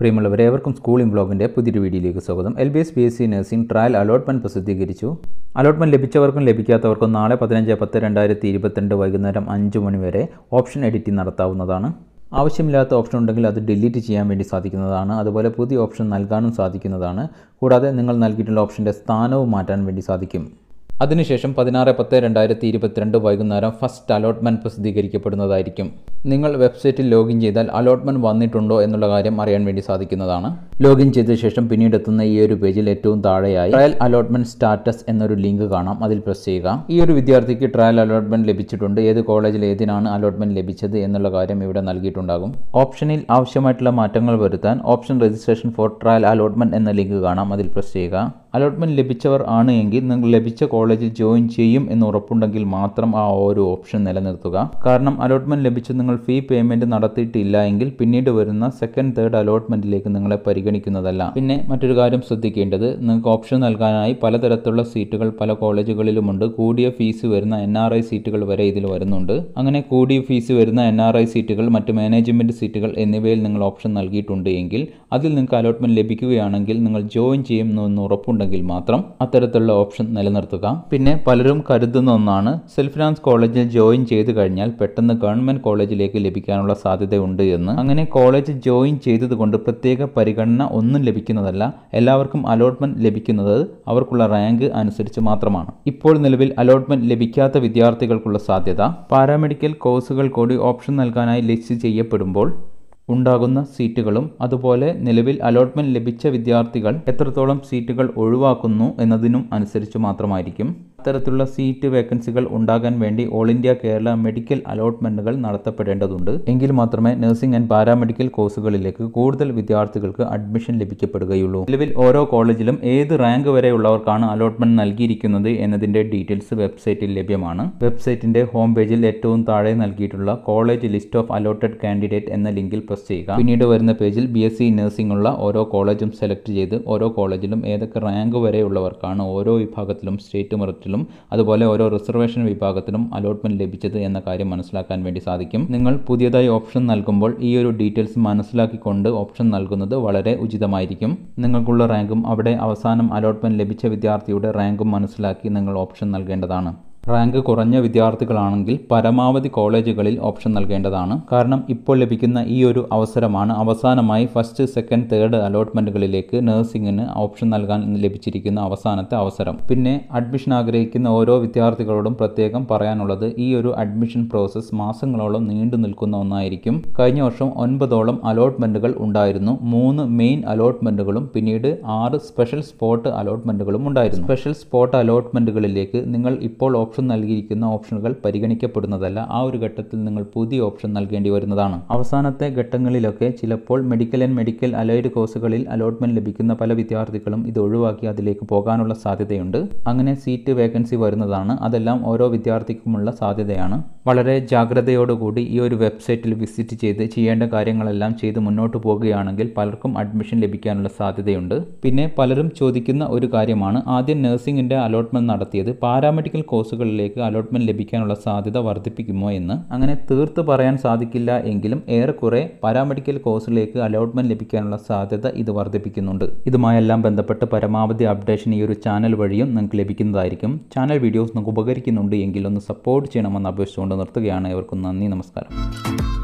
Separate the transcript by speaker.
Speaker 1: പ്രിയമുള്ളവരെ ഏവർക്കും സ്കൂളിംഗ് ബ്ലോഗിൻ്റെ പുതിയൊരു വീഡിയോയിലേക്ക് സ്വാഗതം L B S B S C nursing trial allotment പ്രസിദ്ധീകരിച്ചു അലോട്ട്മെൻറ്റ് ലഭിച്ചവർക്കും ലഭിക്കാത്തവർക്കും നാളെ പതിനഞ്ച് പത്ത് രണ്ടായിരത്തി ഇരുപത്തിരണ്ട് വൈകുന്നേരം അഞ്ച് മണി വരെ ഓപ്ഷൻ എഡിറ്റിംഗ് നടത്താവുന്നതാണ് ആവശ്യമില്ലാത്ത ഓപ്ഷൻ ഉണ്ടെങ്കിൽ അത് ഡിലീറ്റ് ചെയ്യാൻ വേണ്ടി സാധിക്കുന്നതാണ് അതുപോലെ പുതിയ ഓപ്ഷൻ നൽകാനും സാധിക്കുന്നതാണ് കൂടാതെ നിങ്ങൾ നൽകിയിട്ടുള്ള ഓപ്ഷൻ്റെ സ്ഥാനവും മാറ്റാൻ വേണ്ടി സാധിക്കും അതിനുശേഷം പതിനാറ് പത്ത് രണ്ടായിരത്തി ഇരുപത്തിരണ്ട് വൈകുന്നേരം ഫസ്റ്റ് അലോട്ട്മെൻറ്റ് പ്രസിദ്ധീകരിക്കപ്പെടുന്നതായിരിക്കും നിങ്ങൾ വെബ്സൈറ്റിൽ ലോഗിൻ ചെയ്താൽ അലോട്ട്മെൻറ്റ് വന്നിട്ടുണ്ടോ എന്നുള്ള കാര്യം അറിയാൻ വേണ്ടി സാധിക്കുന്നതാണ് ലോഗിൻ ചെയ്ത ശേഷം പിന്നീട് എത്തുന്ന ഈ ഒരു പേജിൽ ഏറ്റവും താഴെയായി ട്രയൽ അലോട്ട്മെൻറ്റ് സ്റ്റാറ്റസ് എന്നൊരു ലിങ്ക് കാണാം അതിൽ പ്രസ് ചെയ്യുക ഈ ഒരു വിദ്യാർത്ഥിക്ക് ട്രയൽ അലോട്ട്മെൻറ്റ് ലഭിച്ചിട്ടുണ്ട് ഏത് കോളേജിൽ ഏതിനാണ് അലോട്ട്മെൻറ്റ് ലഭിച്ചത് എന്നുള്ള കാര്യം ഇവിടെ നൽകിയിട്ടുണ്ടാകും ഓപ്ഷനിൽ ആവശ്യമായിട്ടുള്ള മാറ്റങ്ങൾ വരുത്താൻ option registration for trial allotment എന്ന ലിങ്ക് കാണാം അതിൽ പ്രസ് ചെയ്യുക അലോട്ട്മെൻറ്റ് ലഭിച്ചവർ ആണ് എങ്കിൽ നിങ്ങൾ ലഭിച്ച കോളേജിൽ ജോയിൻ ചെയ്യും എന്ന് ഉറപ്പുണ്ടെങ്കിൽ മാത്രം ആ ഒരു ഓപ്ഷൻ നിലനിർത്തുക കാരണം അലോട്ട്മെൻറ്റ് ലഭിച്ച് നിങ്ങൾ ഫീ പേയ്മെൻറ്റ് നടത്തിയിട്ടില്ല എങ്കിൽ പിന്നീട് വരുന്ന സെക്കൻഡ് തേർഡ് അലോട്ട്മെൻറ്റിലേക്ക് നിങ്ങളെ പരിഗണിക്കുന്നതല്ല പിന്നെ മറ്റൊരു കാര്യം ശ്രദ്ധിക്കേണ്ടത് നിങ്ങൾക്ക് ഓപ്ഷൻ നൽകാനായി പലതരത്തിലുള്ള സീറ്റുകൾ പല കോളേജുകളിലുമുണ്ട് കൂടിയ ഫീസ് വരുന്ന എൻ ആർ ഐ സീറ്റുകൾ വരെ ഇതിൽ വരുന്നുണ്ട് അങ്ങനെ കൂടിയ ഫീസ് വരുന്ന എൻ ആർ ഐ സീറ്റുകൾ മറ്റ് മാനേജ്മെൻറ്റ് സീറ്റുകൾ എന്നിവയിൽ നിങ്ങൾ ഓപ്ഷൻ നൽകിയിട്ടുണ്ട് എങ്കിൽ അതിൽ നിങ്ങൾക്ക് അലോട്ട്മെൻറ്റ് ലഭിക്കുകയാണെങ്കിൽ നിങ്ങൾ ജോയിൻ ചെയ്യുമെന്ന് ഉറപ്പുണ്ടെങ്കിൽ മാത്രം അത്തരത്തിലുള്ള ഓപ്ഷൻ നിലനിർത്തുക പിന്നെ പലരും കരുതുന്ന ഒന്നാണ് സെൽഫ് ഫിനാൻസ് കോളേജിൽ ജോയിൻ ചെയ്ത് കഴിഞ്ഞാൽ പെട്ടെന്ന് ഗവൺമെൻറ് കോളേജിലേക്ക് ലഭിക്കാനുള്ള സാധ്യതയുണ്ട് എന്ന് അങ്ങനെ കോളേജ് ജോയിൻ ചെയ്തതുകൊണ്ട് പ്രത്യേക പരിഗണന ഒന്നും ലഭിക്കുന്നതല്ല എല്ലാവർക്കും അലോട്ട്മെൻറ്റ് ലഭിക്കുന്നത് അവർക്കുള്ള റാങ്ക് അനുസരിച്ച് മാത്രമാണ് ഇപ്പോൾ നിലവിൽ അലോട്ട്മെൻറ്റ് ലഭിക്കാത്ത വിദ്യാർത്ഥികൾക്കുള്ള സാധ്യത പാരാമെഡിക്കൽ കോഴ്സുകൾ കൂടി ഓപ്ഷൻ നൽകാനായി ലിസ്റ്റ് ചെയ്യപ്പെടുമ്പോൾ ഉണ്ടാകുന്ന സീറ്റുകളും അതുപോലെ നിലവിൽ അലോട്ട്മെൻറ്റ് ലഭിച്ച വിദ്യാർത്ഥികൾ എത്രത്തോളം സീറ്റുകൾ ഒഴിവാക്കുന്നു എന്നതിനും അനുസരിച്ച് മാത്രമായിരിക്കും അത്തരത്തിലുള്ള സീറ്റ് വേക്കൻസികൾ ഉണ്ടാകാൻ വേണ്ടി ഓൾ ഇന്ത്യ കേരള മെഡിക്കൽ അലോട്ട്മെൻറ്റുകൾ നടത്തപ്പെടേണ്ടതുണ്ട് എങ്കിൽ മാത്രമേ നഴ്സിംഗ് ആൻഡ് പാരാമെഡിക്കൽ കോഴ്സുകളിലേക്ക് കൂടുതൽ വിദ്യാർത്ഥികൾക്ക് അഡ്മിഷൻ ലഭിക്കപ്പെടുകയുള്ളൂ നിലവിൽ ഓരോ കോളേജിലും ഏത് റാങ്ക് വരെയുള്ളവർക്കാണ് അലോട്ട്മെൻറ്റ് നൽകിയിരിക്കുന്നത് എന്നതിൻ്റെ ഡീറ്റെയിൽസ് വെബ്സൈറ്റിൽ ലഭ്യമാണ് വെബ്സൈറ്റിൻ്റെ ഹോം പേജിൽ ഏറ്റവും താഴെ നൽകിയിട്ടുള്ള college list of allotted candidate എന്ന ലിങ്കിൽ പ്രസ് ചെയ്യുക പിന്നീട് വരുന്ന പേജിൽ ബി എസ് സി നഴ്സിംഗ് ഉള്ള ഓരോ കോളേജും സെലക്ട് ചെയ്ത് ഓരോ കോളേജിലും ഏതൊക്കെ റാങ്ക് വരെയുള്ളവർക്കാണ് ഓരോ വിഭാഗത്തിലും സ്റ്റേറ്റ് മെറിറ്റിലും അതുപോലെ ഓരോ റിസർവേഷൻ വിഭാഗത്തിലും അലോട്ട്മെന്റ് ലഭിച്ചത് എന്ന കാര്യം മനസ്സിലാക്കാൻ വേണ്ടി സാധിക്കും നിങ്ങൾ പുതിയതായി ഓപ്ഷൻ നൽകുമ്പോൾ ഈ ഒരു ഡീറ്റെയിൽസ് മനസ്സിലാക്കിക്കൊണ്ട് ഓപ്ഷൻ നൽകുന്നത് വളരെ ഉചിതമായിരിക്കും നിങ്ങൾക്കുള്ള റാങ്കും അവിടെ അവസാനം അലോട്ട്മെന്റ് ലഭിച്ച വിദ്യാർത്ഥിയുടെ റാങ്കും മനസ്സിലാക്കി നിങ്ങൾ ഓപ്ഷൻ നൽകേണ്ടതാണ് റാങ്ക് കുറഞ്ഞ വിദ്യാർത്ഥികളാണെങ്കിൽ പരമാവധി കോളേജുകളിൽ ഓപ്ഷൻ നൽകേണ്ടതാണ് കാരണം ഇപ്പോൾ ലഭിക്കുന്ന ഈ ഒരു അവസരമാണ് അവസാനമായി ഫസ്റ്റ് സെക്കൻഡ് തേർഡ് അലോട്ട്മെൻറ്റുകളിലേക്ക് നഴ്സിംഗിന് ഓപ്ഷൻ നൽകാൻ ലഭിച്ചിരിക്കുന്ന അവസാനത്തെ അവസരം പിന്നെ അഡ്മിഷൻ ആഗ്രഹിക്കുന്ന ഓരോ വിദ്യാർത്ഥികളോടും പ്രത്യേകം പറയാനുള്ളത് ഈ ഒരു അഡ്മിഷൻ പ്രോസസ്സ് മാസങ്ങളോളം നീണ്ടു നിൽക്കുന്ന ഒന്നായിരിക്കും കഴിഞ്ഞ വർഷം ഒൻപതോളം അലോട്ട്മെൻറ്റുകൾ ഉണ്ടായിരുന്നു മൂന്ന് മെയിൻ അലോട്ട്മെൻറ്റുകളും പിന്നീട് ആറ് സ്പെഷ്യൽ സ്പോട്ട് അലോട്ട്മെൻറ്റുകളും ഉണ്ടായിരുന്നു സ്പെഷ്യൽ സ്പോട്ട് അലോട്ട്മെൻറ്റുകളിലേക്ക് നിങ്ങൾ ഇപ്പോൾ ഓപ്ഷൻ നൽകിയിരിക്കുന്ന ഓപ്ഷനുകൾ പരിഗണിക്കപ്പെടുന്നതല്ല ആ ഒരു ഘട്ടത്തിൽ നിങ്ങൾ പുതിയ ഓപ്ഷൻ നൽകേണ്ടി വരുന്നതാണ് അവസാനത്തെ ഘട്ടങ്ങളിലൊക്കെ ചിലപ്പോൾ മെഡിക്കൽ ആൻഡ് മെഡിക്കൽ അലൈഡ് കോഴ്സുകളിൽ അലോട്ട്മെന്റ് ലഭിക്കുന്ന പല വിദ്യാർത്ഥികളും ഇത് ഒഴിവാക്കി അതിലേക്ക് പോകാനുള്ള സാധ്യതയുണ്ട് അങ്ങനെ സീറ്റ് വേക്കൻസി വരുന്നതാണ് അതെല്ലാം ഓരോ വിദ്യാർത്ഥിക്കുമുള്ള സാധ്യതയാണ് വളരെ ജാഗ്രതയോടുകൂടി ഈ ഒരു വെബ്സൈറ്റിൽ വിസിറ്റ് ചെയ്ത് ചെയ്യേണ്ട കാര്യങ്ങളെല്ലാം ചെയ്ത് മുന്നോട്ട് പോകുകയാണെങ്കിൽ പലർക്കും അഡ്മിഷൻ ലഭിക്കാനുള്ള സാധ്യതയുണ്ട് പിന്നെ പലരും ചോദിക്കുന്ന ഒരു കാര്യമാണ് ആദ്യം നഴ്സിംഗിൻ്റെ അലോട്ട്മെന്റ് നടത്തിയത് പാരാമെഡിക്കൽ കോഴ്സുകളിലേക്ക് അലോട്ട്മെന്റ് ലഭിക്കാനുള്ള സാധ്യത വർദ്ധിപ്പിക്കുമോ എന്ന് അങ്ങനെ തീർത്ത് പറയാൻ സാധിക്കില്ല എങ്കിലും ഏറെക്കുറെ പാരാമെഡിക്കൽ കോഴ്സിലേക്ക് അലോട്ട്മെന്റ് ലഭിക്കാനുള്ള സാധ്യത ഇത് വർദ്ധിപ്പിക്കുന്നുണ്ട് ഇതുമായെല്ലാം ബന്ധപ്പെട്ട് പരമാവധി അപ്ഡേഷൻ ഈ ഒരു ചാനൽ വഴിയും നിങ്ങൾക്ക് ലഭിക്കുന്നതായിരിക്കും ചാനൽ വീഡിയോസ് നിങ്ങൾക്ക് ഉപകരിക്കുന്നുണ്ട് എങ്കിൽ ഒന്ന് സപ്പോർട്ട് ചെയ്യണമെന്ന് അപേക്ഷിച്ചുകൊണ്ട് നിർത്തുകയാണ് ഏവർക്കും നന്ദി നമസ്കാരം